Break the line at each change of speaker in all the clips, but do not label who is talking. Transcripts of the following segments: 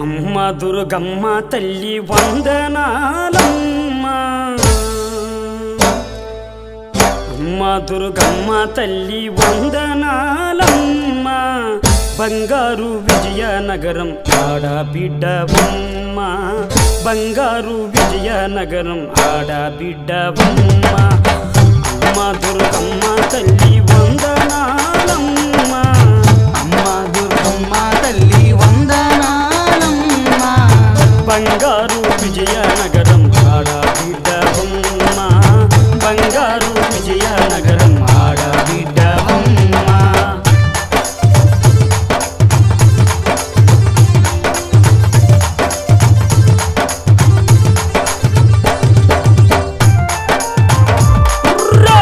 అమ్మ దుర్గమ్మ తల్లి వందనాలమ్మ అమ్మ దుర్గమ్మ తల్లి వందనాలమ్మ బంగారు విజయనగరం ఆడబిడ్డవమ్మ బంగారు విజయనగరం ఆడబిడ్డవమ్మ అమ్మ దుర్గమ్మ తల్లి వందనాలమ్మ
అమ్మ దుర్గమ్మ తల్లి వందనాలమ్మ
బంగారు విజయనగరం ఆడబిడ్డవమ్మ బంగారు విజయనగరం ఆడబిడ్డవమ్మ ఉర్రా!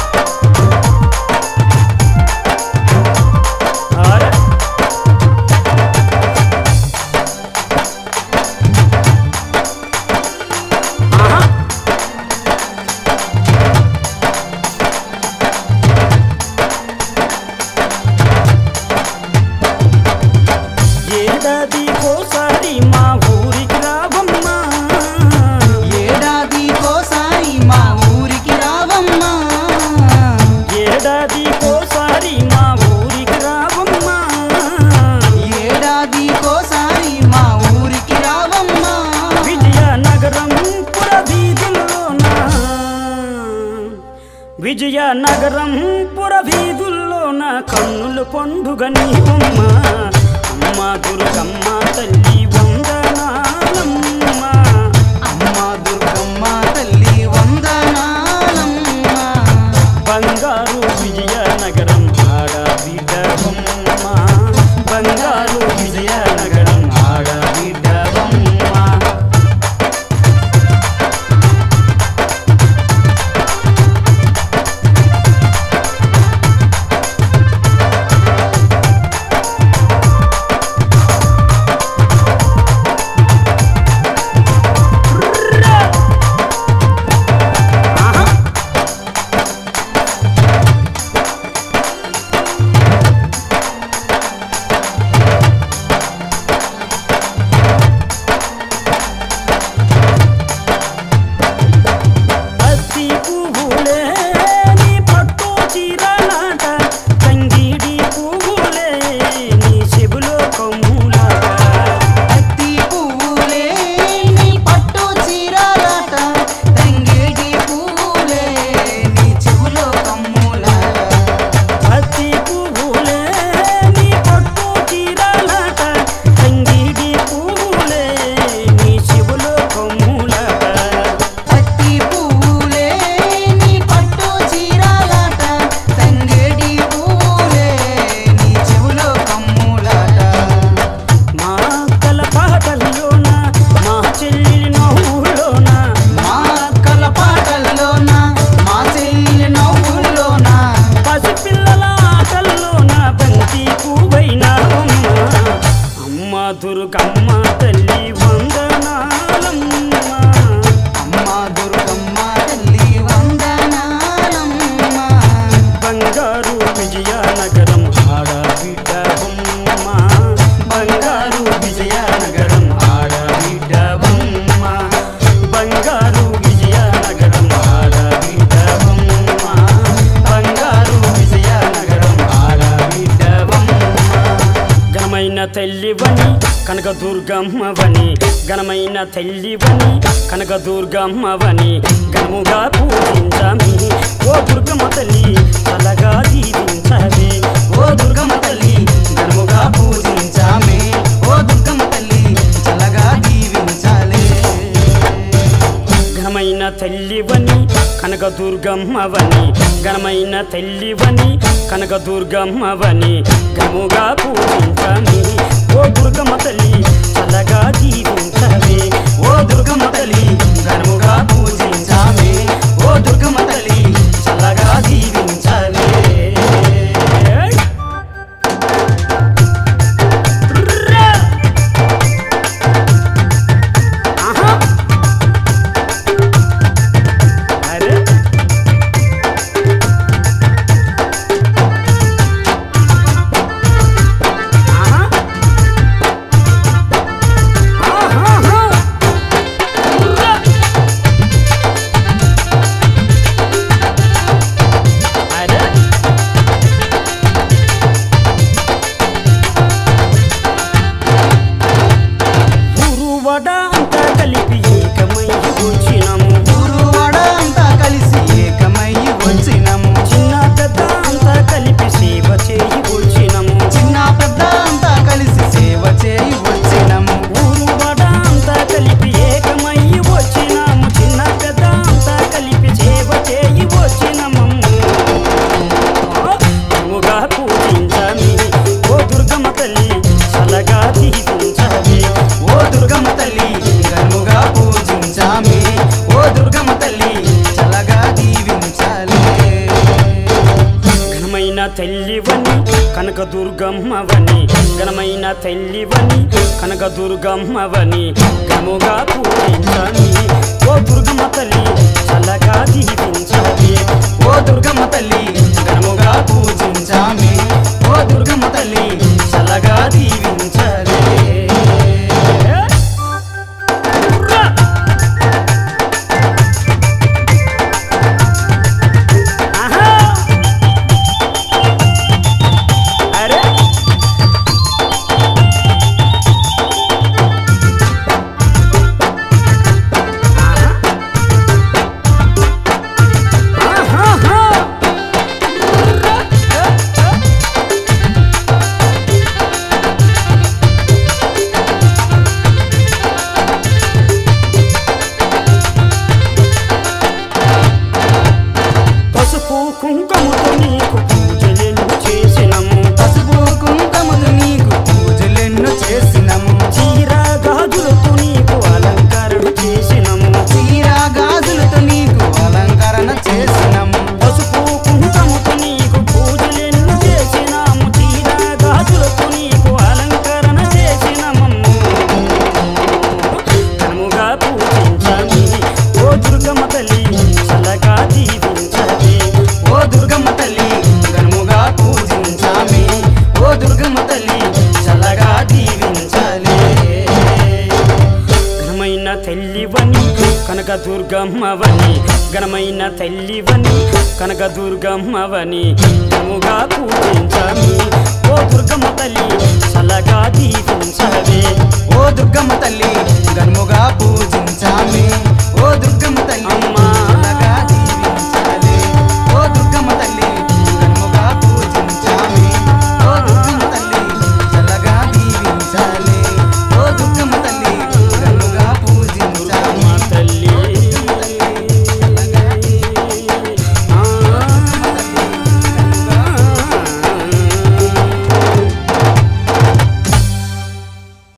అరే! ఆహా! ఏడాదికోసారి మా ఊరికి రావమ్మా
ఏడాదికోసారి మా ఊరికి రావమ్మా
ఏడాదికోసారి మా ఊరికి రావమ్మా
ఏడాదికోసారి మా ఊరికి రావమ్మా
విజయనగరం పుర వీధుల్లోన విజయనగరం పుర వీధుల్లోన కన్నుల పండుగ నీవమ్మ అమ్మ దుర్గమ్మ తల్లి వందనాలమ్మ
అమ్మ దుర్గమ్మ తల్లి వందనాలమ్మ
బంగారు విజయనగరం ఆడబిడ్డవమ్మ బంగారు విజయనగరం ఆడబిడ్డవమ్మ ఆహా అత్తి పువ్వులే నీ పట్టు చీరలాట తంగిడి పువ్వులే నీ చెబులో కొమ్ములాట
అత్తి పువ్వులే నీ పట్టు చీరలాట తంగేడి పువ్వులే నీ చెవులో కమ్ములాట
అత్తి పువ్వులే నీ పట్టు చీరలాట తంగిడి పువ్వులే నీ చెబులో కొమ్ములాట
అత్తి పువ్వులే నీ పట్టు చీరలాట తంగేడి పువ్వులే నీ చెవులో కమ్ములాట
మా అక్కల పాటల్లోన మా చెల్లి నవ్వులోన
మా అక్కల పాటల్లోన మా చెల్లి నవ్వుల్లోన
పసిపిల్లల ఆటల్లోన బంతి పువ్వైనావమ్మ అమ్మ దుర్గమ్మ తల్లి వందనాలమ్మ
అమ్మ దుర్గమ్మ తల్లి వందనాలమ్మ
బంగారు విజయనగరం ఆడబిడ్డవమ్మ బంగారు విజయనగరం ఆడబిడ్డవమ్మ బంగారు విజయనగరం ఆడబిడ్డవమ్మ బంగారు విజయనగరం ఆడబిడ్డవమ్మ ఘనమైన తల్లివని కనక దుర్గమ్మవని ఘనమైన తల్లివని కనక దుర్గమ్మవని ఘనముగా పూజించమి ఓ దుర్గమ్మ తల్లి చల్లగా దీవించవే
ఓ దుర్గమ్మ తల్లి ఘనముగా పూజించామే ఓ దుర్గమ్మ తల్లి చల్లగా దీవించాలే
ఘనమైన తల్లివని కనక దుర్గమ్మవని ఘనమైన తల్లివని కనక దుర్గమ్మవని ఘనముగా పూజించమి ఓ దుర్గమ్మ తల్లి చల్లగా దీవించవే
ఓ దుర్గమ్మ తల్లి ఘనముగా పూజించామే ఓ దుర్గమ్మ తల్లి చల్లగా దీవించాలే
ఆహా అరే కలిపి ఏకమై వచ్చినము
ఊరు వాడ అంతా కలిసి ఏకమై వచ్చినము
చిన్న పెద్ద అంతా కలిపి సేవ చేయి వచ్చినము
చిన్న పెద్ద అంతా కలిసి సేవ చేయి వచ్చినము
ఊరు బడ అంతా కలిపి ఏకమై వచ్చినాము చిన్న పెద్ద అంతా కలిపి సేవ చేయి వచ్చినమమ్ము నువ్వుగా పూజించమి ఓ దుర్గమ్మ తల్లి చల్లగా దీపించవి
ఓ దుర్గమ్మ తల్లి గర్ముగా పూజించామి ఓ దుర్గమ్మ తల్లి చల్లగా దీవించాలి
ఘనమైన తల్లివని కనక దుర్గమ్మవని ఘనమైన తల్లివని కనక దుర్గమ్మవని గముగా పూజించమి ఓ దుర్గమ్మ తల్లి చల్లగా దీపించవి
ఓ దుర్గమ్మ తల్లి గర్ముగా పూజించామి ఓ దుర్గమ్మ తల్లి చల్లగా దీవించాలి
ఆహా! అరే ఆహాహా! పసుపు కుంకుమతో నీకు పూజలను చేసినము
పసుపు కుంకుమలు నీకు పూజలెన్నో చేసినము
చీర గాజులతో నీకు అలంకరణ చేసినము
చీర గాజులతో నీకు అలంకరణ చేసినము
పసుపు కుంకుమతో నీకు పూజలెన్ను చేసినాము చీర గాజులతో నీకు అలంకరణ చేసినమమ్ము కనుముగా పూజించాలి ఓ దుర్గమ్మ తల్లి చల్లగా దీవించవి
ఓ దుర్గమ్మ తల్లి గనుముగా పూజించామి ఓ దుర్గమ్మ తల్లి చల్లగా దీవించాలి
ఘనమైన తల్లివని కనక దుర్గమ్మవని ఘనమైన తల్లివని కనక దుర్గమ్మవని గముగా పూజించామి ఓ దుర్గమ్మ తల్లి చల్లగా దీవించవే
ఓ దుర్గమ్మ తల్లి గనుముగా పూజించామి